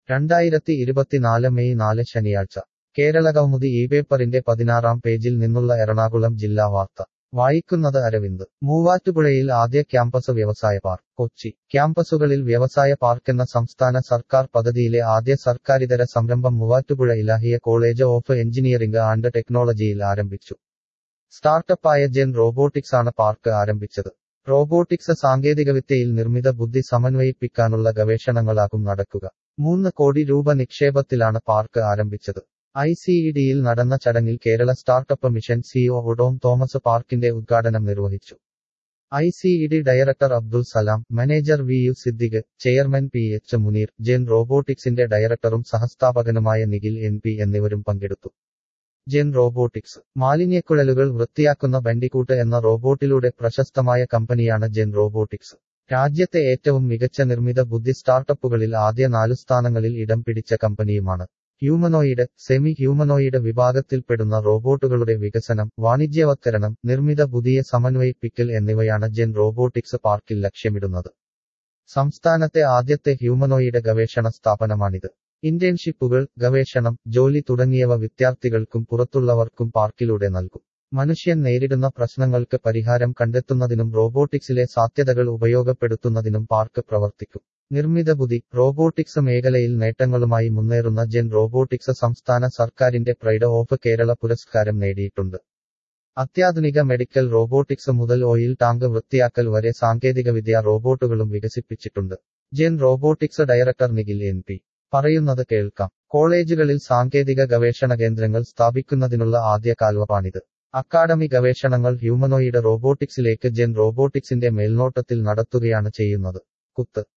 രണ്ടായിരത്തി ഇരുപത്തിനാല് മെയ് നാല് ശനിയാഴ്ച കേരളകൗമുദി ഈ പേപ്പറിന്റെ പതിനാറാം പേജിൽ നിന്നുള്ള എറണാകുളം ജില്ലാ വാർത്ത വായിക്കുന്നത് അരവിന്ദ് മൂവാറ്റുപുഴയിൽ ആദ്യ ക്യാമ്പസ് വ്യവസായ പാർക്ക് കൊച്ചി ക്യാമ്പസുകളിൽ വ്യവസായ പാർക്കെന്ന സംസ്ഥാന സർക്കാർ പദ്ധതിയിലെ ആദ്യ സർക്കാരിതര സംരംഭം Muvattupuzha Ilahia college of engineering and ടെക്നോളജിയിൽ ആരംഭിച്ചു സ്റ്റാർട്ടപ്പായ ജെൻ റോബോട്ടിക്സ് ആണ് പാർക്ക് ആരംഭിച്ചത് റോബോട്ടിക്സ് സാങ്കേതികവിദ്യയിൽ നിർമ്മിത ബുദ്ധി സമന്വയിപ്പിക്കാനുള്ള ഗവേഷണങ്ങളാകും നടക്കുക മൂന്ന് കോടി രൂപ നിക്ഷേപത്തിലാണ് പാർക്ക് ആരംഭിച്ചത് ഐ സിഇഡിയിൽ നടന്ന ചടങ്ങിൽ കേരള സ്റ്റാർട്ടപ്പ് മിഷൻ സിഇഒ ഒഡോം തോമസ് പാർക്കിന്റെ ഉദ്ഘാടനം നിർവഹിച്ചു I CED director Abdul Salam manager V U Siddique chairman P H Muneer Gen റോബോട്ടിക്സിന്റെ ഡയറക്ടറും സഹസ്ഥാപകനുമായ നിഖിൽ എൻ പി എന്നിവരും പങ്കെടുത്തു ജെൻ റോബോട്ടിക്സ് മാലിന്യക്കുഴലുകൾ വൃത്തിയാക്കുന്ന ബണ്ടിക്കൂട്ട് എന്ന റോബോട്ടിലൂടെ പ്രശസ്തമായ കമ്പനിയാണ് ജെൻ റോബോട്ടിക്സ് രാജ്യത്തെ ഏറ്റവും മികച്ച നിർമ്മിത ബുദ്ധി സ്റ്റാർട്ടപ്പുകളിൽ ആദ്യ നാലു സ്ഥാനങ്ങളിൽ ഇടം പിടിച്ച കമ്പനിയുമാണ് ഹ്യൂമനോയിഡ് സെമി ഹ്യൂമനോയിഡ് വിഭാഗത്തിൽപ്പെടുന്ന റോബോട്ടുകളുടെ വികസനം വാണിജ്യവത്കരണം നിർമ്മിത ബുദ്ധിയെ സമന്വയിപ്പിക്കൽ എന്നിവയാണ് ജെൻ റോബോട്ടിക്സ് പാർക്കിൽ ലക്ഷ്യമിടുന്നത് സംസ്ഥാനത്തെ ആദ്യത്തെ ഹ്യൂമനോയിഡ് ഗവേഷണ സ്ഥാപനമാണിത് ഇന്റേൺഷിപ്പുകൾ ഗവേഷണം ജോലി തുടങ്ങിയവ വിദ്യാർത്ഥികൾക്കും പുറത്തുള്ളവർക്കും പാർക്കിലൂടെ നൽകും മനുഷ്യൻ നേരിടുന്ന പ്രശ്നങ്ങൾക്ക് പരിഹാരം കണ്ടെത്തുന്നതിനും റോബോട്ടിക്സിലെ സാധ്യതകൾ ഉപയോഗപ്പെടുത്തുന്നതിനും പാർക്ക് പ്രവർത്തിക്കും നിർമ്മിത ബുദ്ധി റോബോട്ടിക്സ് മേഖലയിൽ നേട്ടങ്ങളുമായി മുന്നേറുന്ന ജെൻ റോബോട്ടിക്സ് സംസ്ഥാന സർക്കാരിന്റെ പ്രൈഡ് ഓഫ് കേരള പുരസ്കാരം നേടിയിട്ടുണ്ട് അത്യാധുനിക മെഡിക്കൽ റോബോട്ടിക്സ് മുതൽ ഓയിൽ ടാങ്ക് വൃത്തിയാക്കൽ വരെ സാങ്കേതികവിദ്യ റോബോട്ടുകളും വികസിപ്പിച്ചിട്ടുണ്ട് Gen robotics director Nikhil N P പറയുന്നത് കേൾക്കാം കോളേജുകളിൽ സാങ്കേതിക ഗവേഷണ കേന്ദ്രങ്ങൾ സ്ഥാപിക്കുന്നതിനുള്ള ആദ്യ കാൽവപ്പാണിത് അക്കാഡമി ഗവേഷണങ്ങൾ ഹ്യൂമനോയിഡ് റോബോട്ടിക്സിലേക്ക് ജെൻ റോബോട്ടിക്സിന്റെ മേൽനോട്ടത്തിൽ നടത്തുകയാണ് ചെയ്യുന്നത് കുത്ത്